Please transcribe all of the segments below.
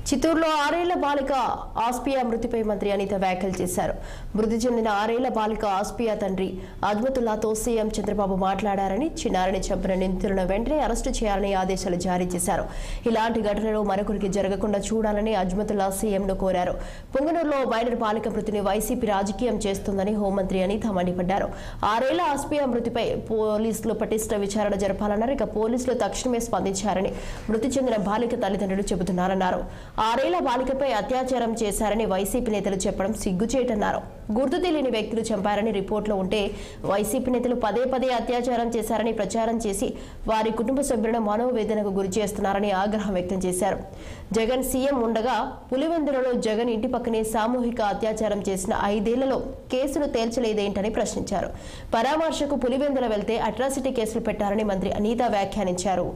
చిత్తూరులో ఆరేళ్ల బాలిక ఆస్పియా మృతిపై మంత్రి అనిత వ్యాఖ్యలు చేశారు మృతి చెందిన ఆరేళ్ల బాలిక ఆస్పియా తండ్రి అద్భుతుల్లాతో సీఎం చంద్రబాబు మాట్లాడారని చిన్నారిని చంపిన నిందితులను వెంటనే అరెస్టు చేయాలని ఆదేశాలు జారీ చేశారు ఇలాంటి ఘటనలు మరొకరికి జరగకుండా చూడాలని అజ్మతుల్లా సీఎంను కోరారు పుంగనూరులో మైనర్ బాలిక మృతిని వైసీపీ రాజకీయం చేస్తుందని హోంమంత్రి అనిత మండిపడ్డారు ఆరేళ్ల ఆస్పియా మృతిపై పోలీసులు పటిష్ట విచారణ జరపాలన్నారు ఇక పోలీసులు తక్షణమే స్పందించారని మృతి చెందిన బాలిక తల్లిదండ్రులు చెబుతున్నారన్నారు ఆరేళ్ల బాలికపై అత్యాచారం చేశారని వైసీపీ నేతలు చెప్పడం సిగ్గుచేటన్నారు గుర్తు తెలియని వ్యక్తులు చంపారని రిపోర్టులో ఉంటే వైసీపీ నేతలు పదే పదే అత్యాచారం చేశారని ప్రచారం చేసి వారి కుటుంబ సభ్యులను మనోవేదనకు గురి చేస్తున్నారని ఆగ్రహం వ్యక్తం చేశారు జగన్ సీఎం ఉండగా పులివెందులలో జగన్ ఇంటి పక్కనే సామూహిక అత్యాచారం చేసిన ఐదేళ్లలో కేసులు తేల్చలేదేంటని ప్రశ్నించారు పరామర్శకు పులివెందుల వెళ్తే అట్రాసిటీ కేసులు పెట్టారని మంత్రి అనీత వ్యాఖ్యానించారు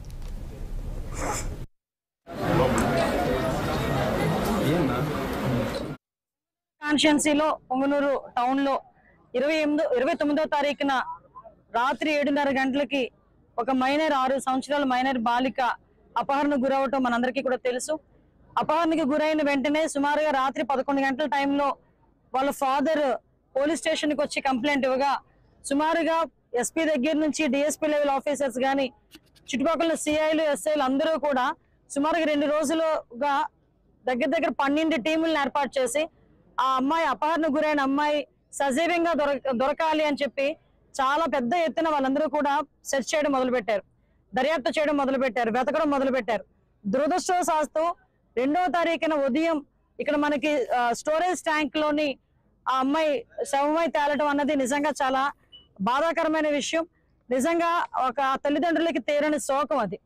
కాన్స్టిట్యున్సీలో పొంగనూరు టౌన్ లో ఇరవై ఎనిమిదో ఇరవై తొమ్మిదో తారీఖున రాత్రి ఏడున్నర గంటలకి ఒక మైనర్ ఆరు సంవత్సరాల మైనర్ బాలిక అపహరణ గురవటం మనందరికీ కూడా తెలుసు అపహరణకి గురైన వెంటనే సుమారుగా రాత్రి పదకొండు గంటల టైంలో వాళ్ళ ఫాదర్ పోలీస్ స్టేషన్కి వచ్చి కంప్లైంట్ ఇవ్వగా సుమారుగా ఎస్పీ దగ్గర నుంచి డిఎస్పీ లెవెల్ ఆఫీసర్స్ కానీ చుట్టుపక్కల సిఐలు ఎస్ఐలు అందరూ కూడా సుమారుగా రెండు రోజులుగా దగ్గర దగ్గర పన్నెండు టీములను ఏర్పాటు చేసి ఆ అమ్మాయి అపహరణ గురైన అమ్మాయి సజీవంగా దొరక దొరకాలి అని చెప్పి చాలా పెద్ద ఎత్తున వాళ్ళందరూ కూడా సెర్చ్ చేయడం మొదలుపెట్టారు దర్యాప్తు చేయడం మొదలుపెట్టారు వెతకడం మొదలుపెట్టారు దురదృష్టవశాస్తు రెండవ తారీఖున ఉదయం ఇక్కడ మనకి ఆ, స్టోరేజ్ ట్యాంక్ లోని ఆ అమ్మాయి శవమై తేలడం అన్నది నిజంగా చాలా బాధాకరమైన విషయం నిజంగా ఒక తల్లిదండ్రులకి తీరని శోకం అది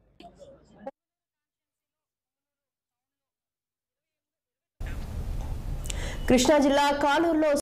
కృష్ణా జిల్లా కాలూరులో